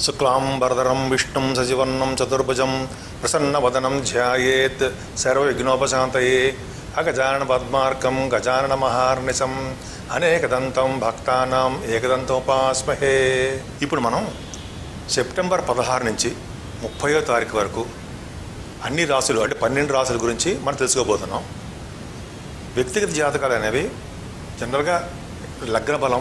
శుక్లాంబరధరం విష్ణుం సజివర్ణం చతుర్భుజం ప్రసన్నవదనం ధ్యాయేత్ సర్వవిఘ్నోపశాంతయే అగజానన పద్మార్కం గజానన మహార్నిశం అనేకదంతం భక్తానాం ఏకదంతోపాస్మహే ఇప్పుడు మనం సెప్టెంబర్ పదహారు నుంచి ముప్పయో తారీఖు వరకు అన్ని రాసులు అంటే పన్నెండు రాసుల గురించి మనం తెలుసుకోబోతున్నాం వ్యక్తిగత జాతకాలు అనేవి జనరల్గా లగ్న బలం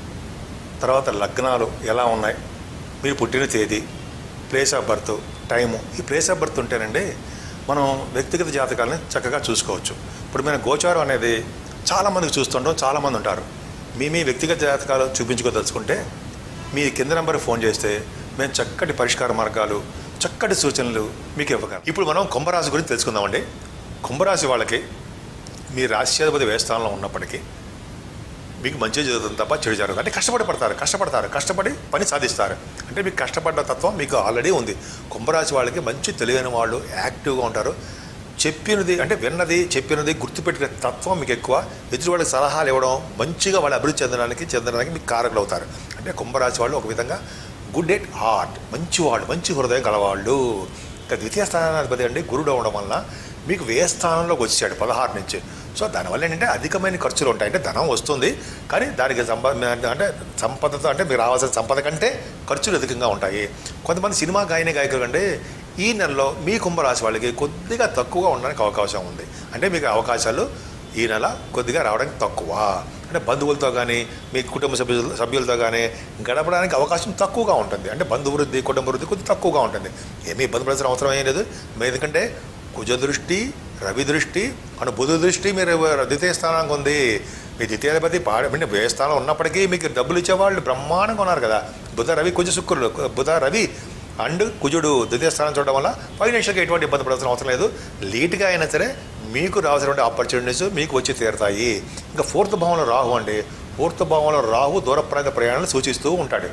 తర్వాత లగ్నాలు ఎలా ఉన్నాయి మీరు పుట్టిన తేదీ ప్లేస్ ఆఫ్ బర్త్ టైము ఈ ప్లేస్ ఆఫ్ బర్త్ ఉంటేనండి మనం వ్యక్తిగత జాతకాలని చక్కగా చూసుకోవచ్చు ఇప్పుడు మేము గోచారం అనేది చాలామందికి చూస్తుంటాం చాలామంది ఉంటారు మీ మీ వ్యక్తిగత జాతకాలు చూపించుకోదలుచుకుంటే మీ కింద నెంబర్ ఫోన్ చేస్తే మేము చక్కటి పరిష్కార మార్గాలు చక్కటి సూచనలు మీకు ఇవ్వగలం ఇప్పుడు మనం కుంభరాశి గురించి తెలుసుకుందామండి కుంభరాశి వాళ్ళకి మీ రాశ్యాధిపతి వ్యయస్థానంలో ఉన్నప్పటికీ మీకు మంచి జరుగుతుంది తప్ప చెడు జరగదు అంటే కష్టపడి పడతారు కష్టపడతారు కష్టపడి పని సాధిస్తారు అంటే మీకు కష్టపడ్డ తత్వం మీకు ఆల్రెడీ ఉంది కుంభరాశి వాళ్ళకి మంచి తెలియని వాళ్ళు యాక్టివ్గా ఉంటారు చెప్పినది అంటే విన్నది చెప్పినది గుర్తుపెట్టిన తత్వం మీకు ఎక్కువ ఎదుటి వాళ్ళకి సలహాలు ఇవ్వడం మంచిగా వాళ్ళు అభివృద్ధి చెందడానికి చెందడానికి మీకు కారకులు అవుతారు అంటే కుంభరాశి వాళ్ళు ఒక విధంగా గుడ్ ఎట్ హార్ట్ మంచివాళ్ళు మంచి హృదయం గలవాళ్ళు ఇంకా ద్వితీయ స్థానాధిపతి అండి గురుడు అవడం వలన మీకు వ్యయ స్థానంలోకి వచ్చాడు పదహారు నుంచి సో దానివల్ల ఏంటంటే అధికమైన ఖర్చులు ఉంటాయి అంటే ధనం వస్తుంది కానీ దానికి సంప అంటే సంపదతో అంటే మీరు రావాల్సిన సంపద కంటే ఖర్చులు అధికంగా ఉంటాయి కొంతమంది సినిమా గాయని గాయకులు అంటే ఈ నెలలో మీ కుంభరాశి వాళ్ళకి కొద్దిగా తక్కువగా ఉండడానికి అవకాశం ఉంది అంటే మీకు అవకాశాలు ఈ నెల కొద్దిగా రావడానికి తక్కువ అంటే బంధువులతో కానీ మీ కుటుంబ సభ్యుల సభ్యులతో కానీ గడపడానికి అవకాశం తక్కువగా ఉంటుంది అంటే బంధువృద్ధి కుటుంబ వృద్ధి కొద్దిగా తక్కువగా ఉంటుంది ఏమీ ఇబ్బంది పడాల్సిన అవసరం ఏం లేదు మీ ఎందుకంటే కుజ దృష్టి రవి దృష్టి అను బుధ దృష్టి మీరు ద్వితీయ స్థానానికి ఉంది మీ ద్వితీయాధిపతి పాడ అంటే వ్యయ స్థానం ఉన్నప్పటికీ మీకు డబ్బులు ఇచ్చేవాళ్ళు బ్రహ్మాండంగా ఉన్నారు కదా బుధ రవి కుజ శుక్రులు బుధ రవి అండ్ కుజుడు ద్వితీయ స్థానం చూడడం వల్ల ఫైనాన్షియల్గా ఎటువంటి ఇబ్బంది పడాల్సిన అవసరం లేదు లేట్గా అయినా సరే మీకు రావాల్సినటువంటి ఆపర్చునిటీస్ మీకు వచ్చి తీరుతాయి ఇంకా ఫోర్త్ భావంలో రాహు అండి ఫోర్త్ భావంలో రాహు దూర ప్రాంత ప్రయాణాలు సూచిస్తూ ఉంటాడు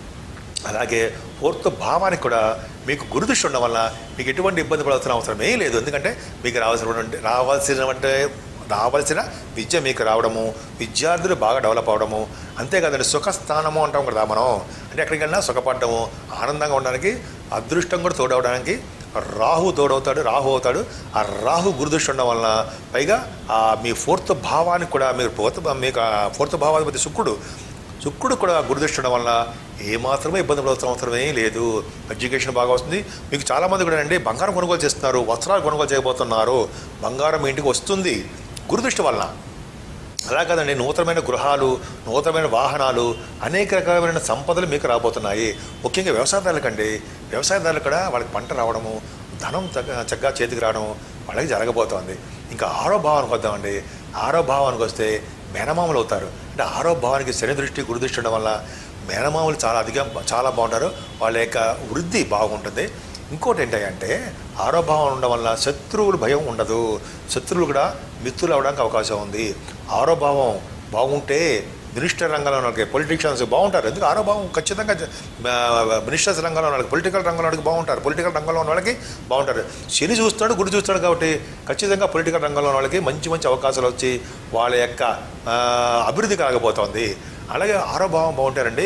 అలాగే ఫోర్త్ భావానికి కూడా మీకు గురుదృష్టి ఉండడం వల్ల మీకు ఎటువంటి ఇబ్బంది పడాల్సిన అవసరమే లేదు ఎందుకంటే మీకు రావాల్సినటువంటి రావాల్సినటువంటి రావాల్సిన విద్య మీకు రావడము విద్యార్థులు బాగా డెవలప్ అవడము అంతేకాదండి సుఖస్థానము అంటాం కదా మనం అంటే ఎక్కడికి వెళ్ళినా సుఖపడటము ఆనందంగా ఉండడానికి అదృష్టం కూడా తోడవడానికి రాహు తోడవుతాడు రాహు అవుతాడు ఆ రాహు గురుదృష్టి ఉండడం వలన పైగా ఆ మీ ఫోర్త్ భావానికి కూడా మీరు ఫోర్త్ మీకు ఆ ఫోర్త్ భావాధిపతి శుక్రుడు శుక్రుడు కూడా గురుదృష్టి ఉండడం వల్ల ఏమాత్రమే ఇబ్బంది పడాల్సిన అవసరమే లేదు ఎడ్యుకేషన్ బాగా వస్తుంది మీకు చాలామంది కూడా అండి బంగారం కొనుగోలు చేస్తున్నారు వస్త్రాలు కొనుగోలు చేయబోతున్నారు బంగారం మీ ఇంటికి వస్తుంది గురుదృష్టి వలన అలా కాదండి నూతనమైన గృహాలు నూతనమైన వాహనాలు అనేక రకమైన సంపదలు మీకు రాబోతున్నాయి ముఖ్యంగా వ్యవసాయదారులకండి వ్యవసాయదారులు కూడా వాళ్ళకి పంట రావడము ధనం చక్క- చక్కగా చేతికి రావడం వాళ్ళకి జరగబోతోంది ఇంకా ఆరో భావానికి వద్దామండి ఆరో భావానికి వస్తే మేనమామలు అవుతారు అంటే ఆరో భావానికి శని దృష్టి గురు దృష్టి ఉండడం వల్ల మేనమామలు చాలా అధికం చాలా బాగుంటారు వాళ్ళ యొక్క వృద్ధి బాగుంటుంది ఇంకోటి ఏంటంటే ఆరో భావం ఉండడం వల్ల శత్రువులు భయం ఉండదు శత్రువులు కూడా మిత్రులు అవడానికి అవకాశం ఉంది ఆరో భావం బాగుంటే మినిస్టర్ రంగంలో ఉన్న వాళ్ళకి పొలిటీషియన్స్ బాగుంటారు ఎందుకు ఆరో భావం ఖచ్చితంగా మినిస్టర్స్ రంగంలో ఉన్న వాళ్ళకి పొలిటికల్ రంగంలో వాళ్ళకి బాగుంటారు పొలిటికల్ రంగంలో ఉన్న వాళ్ళకి బాగుంటారు శని చూస్తాడు గుడి చూస్తాడు కాబట్టి ఖచ్చితంగా పొలిటికల్ రంగంలో ఉన్న వాళ్ళకి మంచి మంచి అవకాశాలు వచ్చి వాళ్ళ యొక్క ఆ, అభివృద్ధి కలగబోతోంది అలాగే ఆరో భావం బాగుంటారండి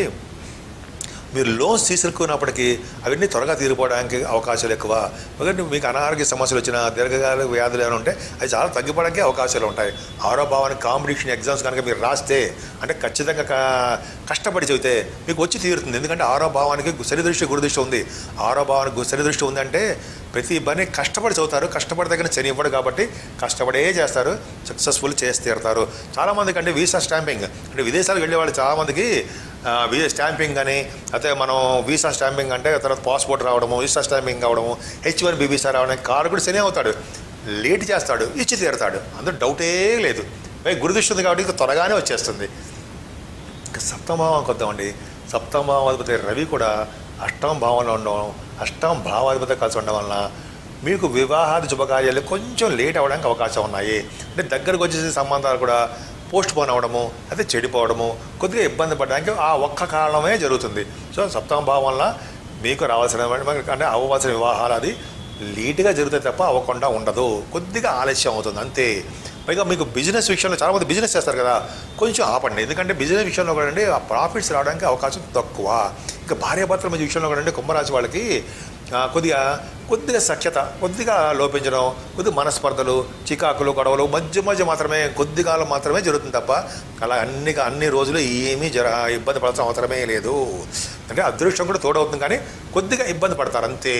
మీరు లోన్స్ తీసుకున్నప్పటికీ అవన్నీ త్వరగా తీరిపోవడానికి అవకాశాలు ఎక్కువ ఎందుకంటే మీకు అనారోగ్య సమస్యలు వచ్చిన దీర్ఘకాలిక వ్యాధులు ఏమైనా ఉంటే అవి చాలా తగ్గిపోవడానికి అవకాశాలు ఉంటాయి ఆరో భావానికి కాంపిటీషన్ ఎగ్జామ్స్ కనుక మీరు రాస్తే అంటే ఖచ్చితంగా క- కష్టపడి చెబితే మీకు వచ్చి తీరుతుంది ఎందుకంటే ఆరో భావానికి శని దృష్టి గురు దృష్టి ఉంది ఆరో భావానికి గు- శని దృష్టి ఉందంటే ప్రతి పని కష్టపడి చదువుతారు కష్టపడి తగిన శని ఇవ్వడు కాబట్టి కష్టపడే చేస్తారు సక్సెస్ఫుల్ చేసి తీరుతారు చాలామందికి అంటే వీసా స్టాంపింగ్ అంటే విదేశాలకు వెళ్ళే వాళ్ళు చాలామందికి ఆ, వీ స్టాంపింగ్ అని అయితే మనం వీసా స్టాంపింగ్ అంటే తర్వాత పాస్పోర్ట్ రావడము వీసా స్టాంపింగ్ అవడము హెచ్ వన్ బి వీసా రావడం కారు కూడా శని అవుతాడు లేట్ చేస్తాడు ఇచ్చి తీరుతాడు అందులో డౌటే లేదు పై గురుదృష్టి ఉంది కాబట్టి ఇంకా త్వరగానే వచ్చేస్తుంది ఇంకా సప్తమభావానికి వద్దామండి సప్తమభావాధిపతి రవి కూడా అష్టమ భావంలో ఉండడం అష్టమ భావాధిపతి కలిసి ఉండడం వలన మీకు వివాహాది శుభకార్యాలు కొంచెం లేట్ అవ్వడానికి అవకాశం ఉన్నాయి అంటే దగ్గరకు వచ్చేసే సంబంధాలు కూడా పోస్ట్ పోన్ అవ్వడము అయితే చెడిపోవడము కొద్దిగా ఇబ్బంది పడడానికి ఆ ఒక్క కారణమే జరుగుతుంది సో సప్తమ భావం వల్ల మీకు రావాల్సిన అంటే అవ్వాల్సిన వివాహాలు అది లేటుగా జరుగుతాయి తప్ప అవ్వకుండా ఉండదు కొద్దిగా ఆలస్యం అవుతుంది అంతే పైగా మీకు బిజినెస్ విషయంలో చాలామంది బిజినెస్ చేస్తారు కదా కొంచెం ఆపండి ఎందుకంటే బిజినెస్ విషయంలో కూడా అండి ఆ ప్రాఫిట్స్ రావడానికి అవకాశం తక్కువ ఇంకా భార్యాభర్తల మధ్య విషయంలో కూడా అండి కుంభరాశి వాళ్ళకి ఆ, కొద్దిగా కొద్దిగా సఖ్యత కొద్దిగా లోపించడం కొద్దిగా మనస్పర్ధలు చికాకులు గొడవలు మధ్య మధ్య మాత్రమే కొద్ది కాలం మాత్రమే జరుగుతుంది తప్ప అలా అన్ని అన్ని రోజులు ఏమీ జర ఇబ్బంది పడాల్సిన అవసరమే లేదు అంటే అదృష్టం కూడా తోడవుతుంది కానీ కొద్దిగా ఇబ్బంది పడతారు అంతే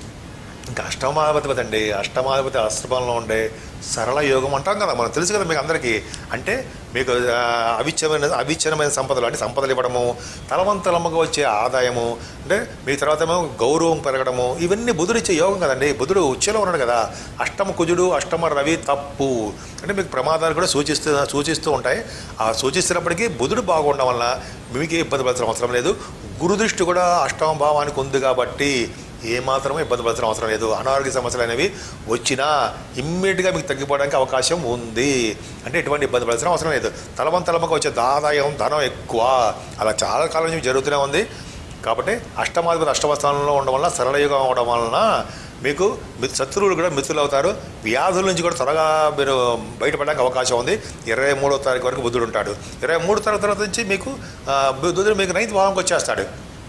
ఇంకా అష్టమాధిపతి అండి అష్టమాధిపతి అష్టమంలో ఉండే సరళ యోగం అంటాం కదా మనం తెలుసు కదా మీకు అందరికీ అంటే మీకు ఆ, అవిచ్ఛమైన అవిచ్ఛిన్నమైన సంపదలు అంటే సంపదలు ఇవ్వడము తలవంతలమ్మగా వచ్చే ఆదాయము అంటే మీ తర్వాత ఏమో గౌరవం పెరగడము ఇవన్నీ బుధుడిచ్చే యోగం కదండి బుధుడు ఉచ్చలో ఉన్నాడు కదా అష్టమ కుజుడు అష్టమ రవి తప్పు అంటే మీకు ప్రమాదాలు కూడా సూచిస్తూ సూచిస్తూ ఉంటాయి ఆ సూచిస్తున్నప్పటికీ బుధుడు బాగుండడం వల్ల మీకు ఇబ్బంది పడాల్సిన అవసరం లేదు గురుదృష్టి కూడా అష్టమ భావానికి ఉంది కాబట్టి ఏమాత్రం ఇబ్బంది పడాల్సిన అవసరం లేదు అనారోగ్య సమస్యలు అనేవి వచ్చినా ఇమ్మీడియట్గా మీకు తగ్గిపోవడానికి అవకాశం ఉంది అంటే ఎటువంటి ఇబ్బంది పడాల్సిన అవసరం లేదు తలవం తలమకు వచ్చే ఆదాయం ధనం ఎక్కువ అలా చాలా కాలం నుంచి జరుగుతూనే ఉంది కాబట్టి అష్టమాధిపతి అష్టమ స్థానంలో ఉండడం వల్ల సరళయుగం అవడం వలన మీకు మీ శత్రువులు కూడా మిత్రులు అవుతారు వ్యాధుల నుంచి కూడా త్వరగా మీరు బయటపడడానికి అవకాశం ఉంది ఇరవై మూడో తారీఖు వరకు బుద్ధుడు ఉంటాడు ఇరవై మూడు తారీఖు తర్వాత నుంచి మీకు ఆ, బుద్ధుడు మీకు నైన్త్ భావంకి వచ్చేస్తాడు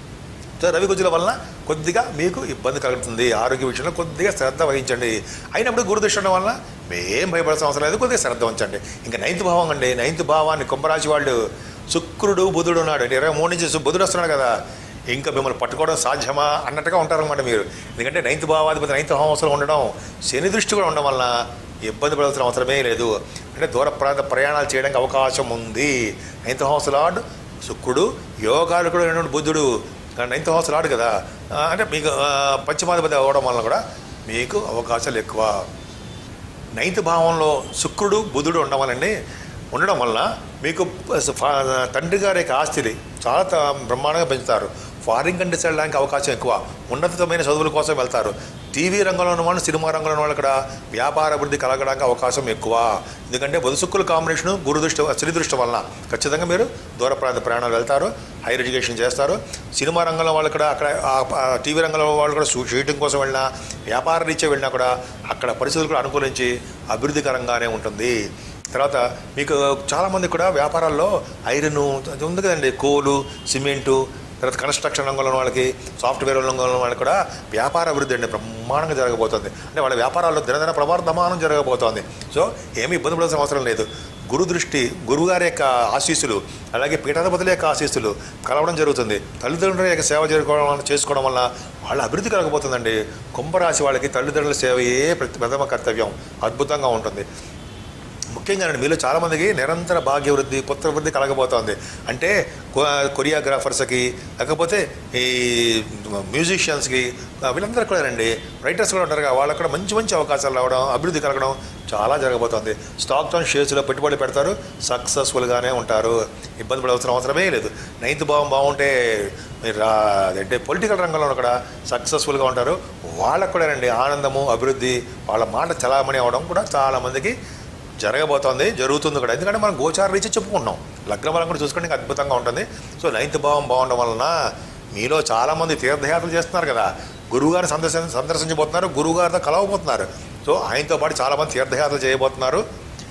సో రవి కుజుల వలన కొద్దిగా మీకు ఇబ్బంది కలుగుతుంది ఆరోగ్య విషయంలో కొద్దిగా శ్రద్ధ వహించండి అయినప్పుడు గురుదృష్టి ఉండడం వల్ల ఏం భయపడాల్సిన అవసరం లేదు కొద్దిగా శ్రద్ధ ఉంచండి ఇంకా నైన్త్ భావం అండి నైన్త్ భావాన్ని కుంభరాశి వాళ్ళు శుక్రుడు బుధుడు ఉన్నాడు అంటే ఇరవై మూడు నుంచి సు- బుధుడు వస్తున్నాడు కదా ఇంకా మిమ్మల్ని పట్టుకోవడం సాధ్యమా అన్నట్టుగా ఉంటారనమాట మీరు ఎందుకంటే నైన్త్ భావాధిపతి నైన్త్ భావంలో ఉండడం శని దృష్టి కూడా ఉండడం వలన ఇబ్బంది పడాల్సిన అవసరమే లేదు అంటే దూర ప్రాంత ప్రయాణాలు చేయడానికి అవకాశం ఉంది నైన్త్ హౌస్ లార్డ్ శుక్రుడు యోగాలు కూడా ఉన్నటువంటి బుద్ధుడు నైన్త్ హౌస్ లాడు కదా ఆ, అంటే మీకు ఆ, పంచమాధిపతి అవ్వడం వల్ల కూడా మీకు అవకాశాలు ఎక్కువ నైన్త్ భావంలో శుక్రుడు బుధుడు ఉండడం వల్లండి ఉండడం వల్ల మీకు ఫా- తండ్రి గారి యొక్క ఆస్తిని చాలా త- బ్రహ్మాండంగా పెంచుతారు ఫారిన్ కంట్రీస్ వెళ్ళడానికి అవకాశం ఎక్కువ ఉన్నతమైన చదువుల కోసం వెళ్తారు టీవీ రంగంలో ఉన్న వాళ్ళు సినిమా రంగంలో ఉన్న వాళ్ళు కూడా వ్యాపార అభివృద్ధి కలగడానికి అవకాశం ఎక్కువ ఎందుకంటే బుధశుక్కుల కాంబినేషన్ గురుదృష్టి శని దృష్టి వలన ఖచ్చితంగా మీరు దూర ప్రాంత ప్రయాణాలు వెళ్తారు హైయర్ ఎడ్యుకేషన్ చేస్తారు సినిమా రంగంలో వాళ్ళు కూడా అక్కడ ఆ- ఆ టీవీ రంగంలో వాళ్ళు కూడా షూ- షూటింగ్ కోసం వెళ్ళినా వ్యాపార రీత్యా వెళ్ళినా కూడా అక్కడ పరిస్థితులు కూడా అనుకూలించి అభివృద్ధికరంగానే ఉంటుంది తర్వాత మీకు చాలామంది కూడా వ్యాపారాల్లో ఐరన్ అది ఉంది కదండి కోలు సిమెంటు తర్వాత కన్స్ట్రక్షన్ రంగంలో ఉన్న వాళ్ళకి సాఫ్ట్వేర్ రంగంలో ఉన్న వాళ్ళకి కూడా వ్యాపార అభివృద్ధి అండి బ్రహ్మాండంగా జరగబోతుంది అంటే వాళ్ళ వ్యాపారాల్లో దినదిన ప్రవర్ధమానం జరగబోతోంది సో ఏమీ ఇబ్బంది పడాల్సిన అవసరం లేదు గురు దృష్టి గురువుగారి యొక్క ఆశీస్సులు అలాగే పీఠాధిపతుల యొక్క ఆశీస్సులు కలవడం జరుగుతుంది తల్లిదండ్రుల యొక్క సేవ చేసుకోవడం వల్ల చేసుకోవడం వల్ల వాళ్ళ అభివృద్ధి కలగబోతుందండి కుంభరాశి వాళ్ళకి తల్లిదండ్రుల సేవయే ప్రతి ప్రథమ కర్తవ్యం అద్భుతంగా ఉంటుంది ముఖ్యంగా మీలో చాలామందికి నిరంతర భాగ్యవృద్ధి పుత్రవృద్ధి కలగబోతోంది అంటే కొ- కొరియోగ్రాఫర్స్కి లేకపోతే ఈ మ్యూజిషియన్స్కి వీళ్ళందరూ కూడా రండి రైటర్స్ కూడా ఉంటారు కదా వాళ్ళకి కూడా మంచి మంచి అవకాశాలు రావడం అభివృద్ధి కలగడం చాలా జరగబోతోంది స్టాక్ టౌన్ షేర్స్లో పెట్టుబడి పెడతారు సక్సెస్ఫుల్గానే ఉంటారు ఇబ్బంది పడవలసిన అవసరమే లేదు నైన్త్ భావం బాగుంటే మీరు రా- అంటే పొలిటికల్ రంగంలో కూడా సక్సెస్ఫుల్గా ఉంటారు వాళ్ళకు కూడా రండి ఆనందము అభివృద్ధి వాళ్ళ మాట చలామణి అవడం కూడా చాలామందికి జరగబోతోంది జరుగుతుంది కూడా ఎందుకంటే మనం గోచార రీచి చెప్పుకుంటున్నాం లగ్న బలం కూడా చూసుకుంటే ఇంకా అద్భుతంగా ఉంటుంది సో నైన్త్ భావం బాగుండడం వలన మీలో చాలామంది తీర్థయాత్రలు చేస్తున్నారు కదా గురువుగారిని సందర్శన సందర్శించబోతున్నారు గురువుగారితో కలవబోతున్నారు సో ఆయనతో పాటు చాలామంది తీర్థయాత్రలు చేయబోతున్నారు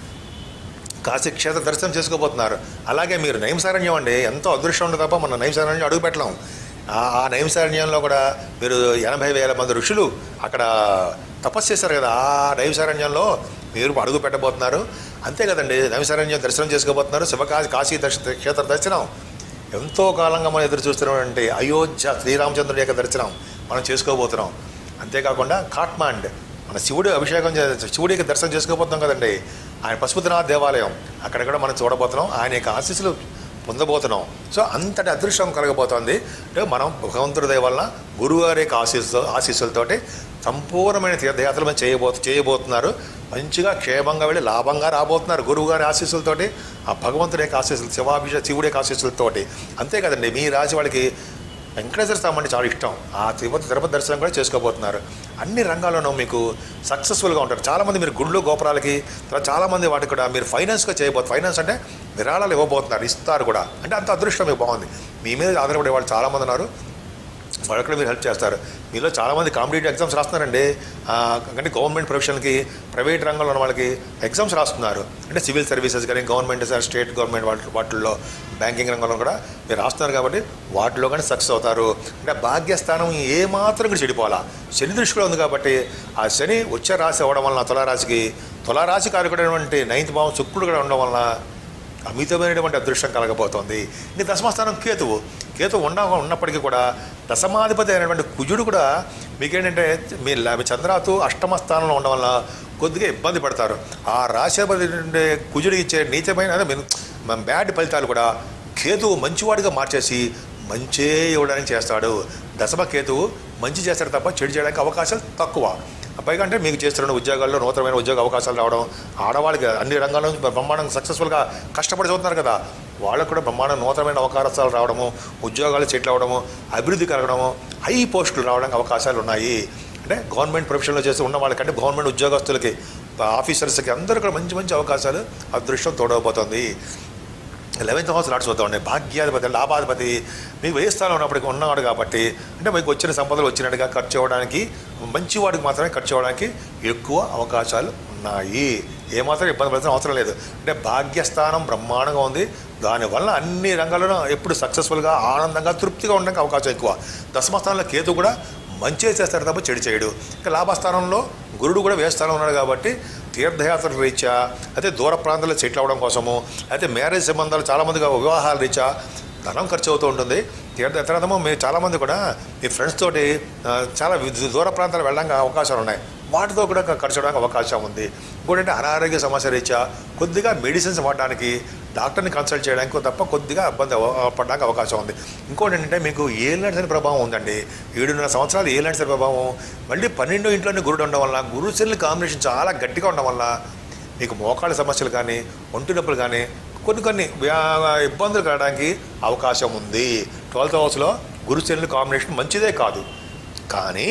కాశీ క్షేత్ర దర్శనం చేసుకోబోతున్నారు అలాగే మీరు నైంసారణ్యం అండి ఎంతో అదృష్టం ఉంది తప్ప మన నైంసారణ్యం అడుగు పెట్టలేం ఆ ఆ నైంసారణ్యంలో కూడా మీరు ఎనభై వేల మంది ఋషులు అక్కడ తపస్సు చేశారు కదా ఆ నైంసారణ్యంలో మీరు అడుగు పెట్టబోతున్నారు అంతే కదండి నైంసారణ్యం దర్శనం చేసుకోబోతున్నారు శివకాశి కాశీ దర్శ క్షేత్ర దర్శనం ఎంతో కాలంగా మనం ఎదురు చూస్తున్నటువంటి అయోధ్య శ్రీరామచంద్రుడి యొక్క దర్శనం మనం చేసుకోబోతున్నాం అంతేకాకుండా కాట్మాండ్ మన శివుడు అభిషేకం చే- శివుడి యొక్క దర్శనం చేసుకోబోతున్నాం కదండి ఆయన పశుపతినాథ్ దేవాలయం అక్కడ కూడా మనం చూడబోతున్నాం ఆయన యొక్క ఆశీస్సులు పొందబోతున్నాం సో అంతటి అదృష్టం కలగబోతోంది అంటే మనం భగవంతుడి దయ వలన గురువుగారి యొక్క ఆశీస్సు ఆశీస్సులతోటి సంపూర్ణమైన తీర్థయాత్రలు మనం చేయబో చేయబోతున్నారు మంచిగా క్షేమంగా వెళ్ళి లాభంగా రాబోతున్నారు గురువుగారి ఆశీస్సులతోటి ఆ భగవంతుడి యొక్క ఆశీస్సులు శివాభిషేక శివుడి యొక్క ఆశీస్సులతోటి అంతే కదండి మీ రాశి వాళ్ళకి వెంకటేశ్వర స్వామి అంటే చాలా ఇష్టం ఆ తిరుపతి తిరుపతి దర్శనం కూడా చేసుకోబోతున్నారు అన్ని రంగాల్లోనూ మీకు సక్సెస్ఫుల్గా ఉంటారు చాలామంది మీరు గుళ్ళు గోపురాలకి తర్వాత చాలామంది వాటికి కూడా మీరు ఫైనాన్స్గా చేయబోతున్నారు ఫైనాన్స్ అంటే విరాళాలు ఇవ్వబోతున్నారు ఇస్తారు కూడా అంటే అంత అదృష్టం మీకు బాగుంది మీ మీద ఆధారపడే వాళ్ళు చాలామంది ఉన్నారు వాళ్ళు కూడా మీరు హెల్ప్ చేస్తారు మీలో చాలామంది కాంపిటేటివ్ ఎగ్జామ్స్ రాస్తున్నారండి ఆ, అంటే గవర్నమెంట్ ప్రొఫెషన్కి ప్రైవేట్ రంగంలో ఉన్న వాళ్ళకి ఎగ్జామ్స్ రాస్తున్నారు అంటే సివిల్ సర్వీసెస్ కానీ గవర్నమెంట్ సార్ స్టేట్ గవర్నమెంట్ వాటి వాటిల్లో బ్యాంకింగ్ రంగంలో కూడా మీరు రాస్తున్నారు కాబట్టి వాటిలో కానీ సక్సెస్ అవుతారు అంటే భాగ్యస్థానం ఏ మాత్రం కూడా చెడిపోవాలా శని దృష్టి కూడా ఉంది కాబట్టి ఆ శని ఉచ్చ రాశి అవ్వడం వలన తులారాశికి తులారాశి కారకుడైనటువంటి నైన్త్ భావం శుక్రుడు కూడా ఉండడం వలన అమితమైనటువంటి అదృష్టం కలగబోతోంది ఇంకా దశమస్థానం కేతువు కేతువు ఉన్న ఉన్నప్పటికీ కూడా దశమాధిపతి అయినటువంటి కుజుడు కూడా మీకేంటంటే మీ ల- మీ చంద్రాతు అష్టమ స్థానంలో ఉండడం వల్ల కొద్దిగా ఇబ్బంది పడతారు ఆ రాశిపతి నుండి కుజుడు ఇచ్చే నీచమైన అదే మీన్- మన బ్యాడ్ ఫలితాలు కూడా కేతువు మంచివాడిగా మార్చేసి మంచే ఇవ్వడానికి చేస్తాడు దశమ కేతువు మంచి చేస్తాడు తప్ప చెడు చేయడానికి అవకాశాలు తక్కువ పైగా అంటే మీకు చేస్తున్న ఉద్యోగాల్లో నూతనమైన ఉద్యోగ అవకాశాలు రావడం ఆడవాళ్ళకి అన్ని రంగాల్లో నుంచి బ్రహ్మాండంగా సక్సెస్ఫుల్గా కష్టపడి చదువుతున్నారు కదా వాళ్ళకు కూడా బ్రహ్మాండం నూతనమైన అవకాశాలు రావడము ఉద్యోగాలు సెటిల్ అవ్వడము అభివృద్ధి కలగడము హై పోస్టులు రావడానికి అవకాశాలు ఉన్నాయి అంటే గవర్నమెంట్ ప్రొఫెషన్లో చేసి ఉన్న వాళ్ళకంటే గవర్నమెంట్ ఉద్యోగస్తులకి ఆఫీసర్స్కి అందరూ కూడా మంచి మంచి అవకాశాలు అదృష్టం తోడవబోతోంది లెవెన్త్ హౌస్ లాట్స్ వద్దామండి భాగ్యాధిపతి లాభాధిపతి మీకు ఏ స్థానం ఉన్నప్పటికీ ఉన్నవాడు కాబట్టి అంటే మీకు వచ్చిన సంపదలు వచ్చినట్టుగా ఖర్చు అవ్వడానికి మంచి వాడికి మాత్రమే ఖర్చు అవ్వడానికి ఎక్కువ అవకాశాలు ఉన్నాయి ఏమాత్రం ఇబ్బంది పడాల్సిన అవసరం లేదు అంటే భాగ్యస్థానం బ్రహ్మాండంగా ఉంది దానివల్ల అన్ని రంగాల్లోనూ ఎప్పుడు సక్సెస్ఫుల్గా ఆనందంగా తృప్తిగా ఉండడానికి అవకాశం ఎక్కువ దశమస్థానంలో కేతు కూడా మంచి చేస్తాడు తప్ప చెడు చేయడు ఇంకా లాభస్థానంలో గురుడు కూడా వేస్థానం ఉన్నాడు కాబట్టి తీర్థయాత్రల రీత్యా అయితే దూర ప్రాంతాల్లో సెటిల్ అవ్వడం కోసము అయితే మ్యారేజ్ సంబంధాలు చాలామందిగా వివాహాల రీత్యా ధనం ఖర్చు అవుతూ ఉంటుంది తీర్థ తర్వాతమో మీరు చాలామంది కూడా మీ ఫ్రెండ్స్ తోటి ఆ, చాలా వి- దూర ప్రాంతాలు వెళ్ళడానికి అవకాశాలు ఉన్నాయి వాటితో కూడా ఖర్చు అవడానికి అవకాశం ఉంది ఇంకోటి అంటే అనారోగ్య సమస్య రీత్యా కొద్దిగా మెడిసిన్స్ వాడడానికి డాక్టర్ని కన్సల్ట్ చేయడానికి తప్ప కొద్దిగా ఇబ్బంది అవ- పడడానికి అవకాశం ఉంది ఇంకోటి ఏంటంటే మీకు ఏలినట్స్ ప్రభావం ఉందండి ఏడున్నర సంవత్సరాలు ఏలినట్స్ ప్రభావం మళ్ళీ పన్నెండో ఇంట్లోనే గురుడు ఉండడం వల్ల గురు శనుల కాంబినేషన్ చాలా గట్టిగా ఉండడం వల్ల మీకు మోకాళ్ళ సమస్యలు కానీ ఒంటి నొప్పులు కానీ కొన్ని కొన్ని వ్యా- ఇబ్బందులు కలగడానికి అవకాశం ఉంది ట్వెల్త్ హౌస్లో గురు శనుల కాంబినేషన్ మంచిదే కాదు కానీ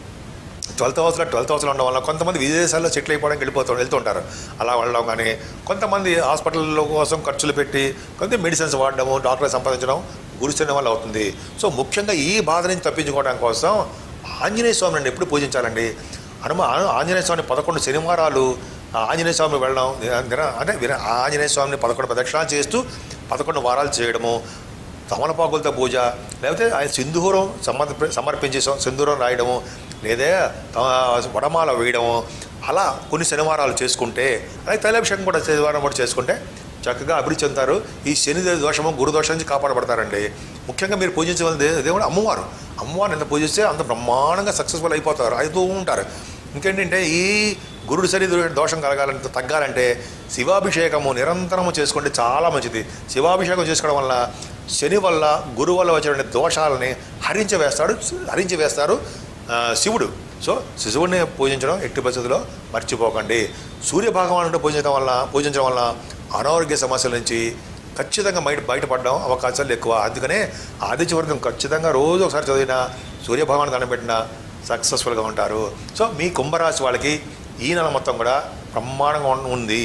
ట్వెల్త్ హౌస్లో ట్వెల్త్ హౌస్లో ఉండడం వల్ల కొంతమంది విదేశాల్లో సెటిల్ అయిపోవడానికి వెళ్ళిపోతూ వెళ్తుంటారు అలా వెళ్ళడం కానీ కొంతమంది హాస్పిటల్ కోసం ఖర్చులు పెట్టి కొంత మెడిసిన్స్ వాడడము డాక్టర్ సంపాదించడం గురుచడం వల్ల అవుతుంది సో ముఖ్యంగా ఈ బాధ నుంచి తప్పించుకోవడం కోసం ఆంజనేయ స్వామిని ఎప్పుడు పూజించాలండి హనుమ ఆంజనేయ స్వామి పదకొండు శనివారాలు ఆ ఆంజనేయ స్వామి వెళ్ళడం నిర- అంటే విర- ఆంజనేయ స్వామిని పదకొండు ప్రదక్షిణాలు చేస్తూ పదకొండు వారాలు చేయడము తమలపాకులతో పూజ లేకపోతే ఆయన సింధూరం సమర్పి సమర్పించి సం- సింధూరం రాయడము లేదా త- వడమాల వేయడము అలా కొన్ని శనివారాలు చేసుకుంటే అలాగే తైలాభిషేకం కూడా శనివారం కూడా చేసుకుంటే చక్కగా అభివృద్ధి చెందుతారు ఈ శని దోషము గురు దోషం నుంచి కాపాడబడతారండి ముఖ్యంగా మీరు పూజించవలసిన దే- దేవుడు అమ్మవారు అమ్మవారిని ఎంత పూజిస్తే అంత బ్రహ్మాండంగా సక్సెస్ఫుల్ అయిపోతారు అవుతూ ఉంటారు ఇంకేంటంటే ఈ గురుడు శని దో- దోషం కలగాలంటే తగ్గాలంటే శివాభిషేకము నిరంతరము చేసుకుంటే చాలా మంచిది శివాభిషేకం చేసుకోవడం వల్ల శని వల్ల గురు వల్ల వచ్చిన దోషాలని హరించి వేస్తాడు హరించి వేస్తారు ఆ, శివుడు సో శిశువుడిని పూజించడం ఎట్టి పరిస్థితుల్లో మర్చిపోకండి సూర్య భగవానుడు పూజించడం వల్ల పూజించడం వల్ల అనారోగ్య సమస్యల నుంచి ఖచ్చితంగా బయట బయటపడడం అవకాశాలు ఎక్కువ అందుకనే ఆదిత్య వర్గం ఖచ్చితంగా రోజు ఒకసారి చదివిన సూర్య భగవాన్ కనిపెట్టిన సక్సెస్ఫుల్గా ఉంటారు సో మీ కుంభరాశి వాళ్ళకి ఈ నెల మొత్తం కూడా బ్రహ్మాండంగా ఉన్- ఉంది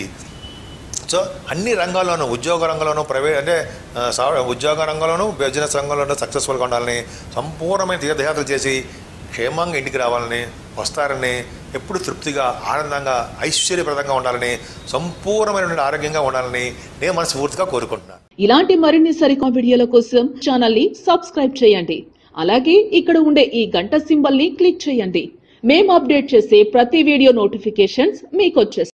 సో అన్ని రంగాల్లోనూ ఉద్యోగ రంగంలోనూ ప్రైవేట్ అంటే ఆ, సా- ఉద్యోగ రంగంలోనూ బిజినెస్ రంగంలోనూ సక్సెస్ఫుల్గా ఉండాలని సంపూర్ణమైన తీర్థయాత్రలు చేసి క్షేమంగా ఇంటికి రావాలని వస్తారని ఎప్పుడు తృప్తిగా ఆనందంగా ఐశ్వర్యప్రదంగా ఉండాలని సంపూర్ణమైన ఆరోగ్యంగా ఉండాలని నేను మనస్ఫూర్తిగా కోరుకుంటున్నాను ఇలాంటి మరిన్ని సరికొత్త వీడియోల కోసం ఛానల్ ని సబ్స్క్రైబ్ చేయండి అలాగే ఇక్కడ ఉండే ఈ గంట సింబల్ ని క్లిక్ చేయండి మేము అప్డేట్ చేసే ప్రతి వీడియో నోటిఫికేషన్స్ మీకు వచ్చేస్తాయి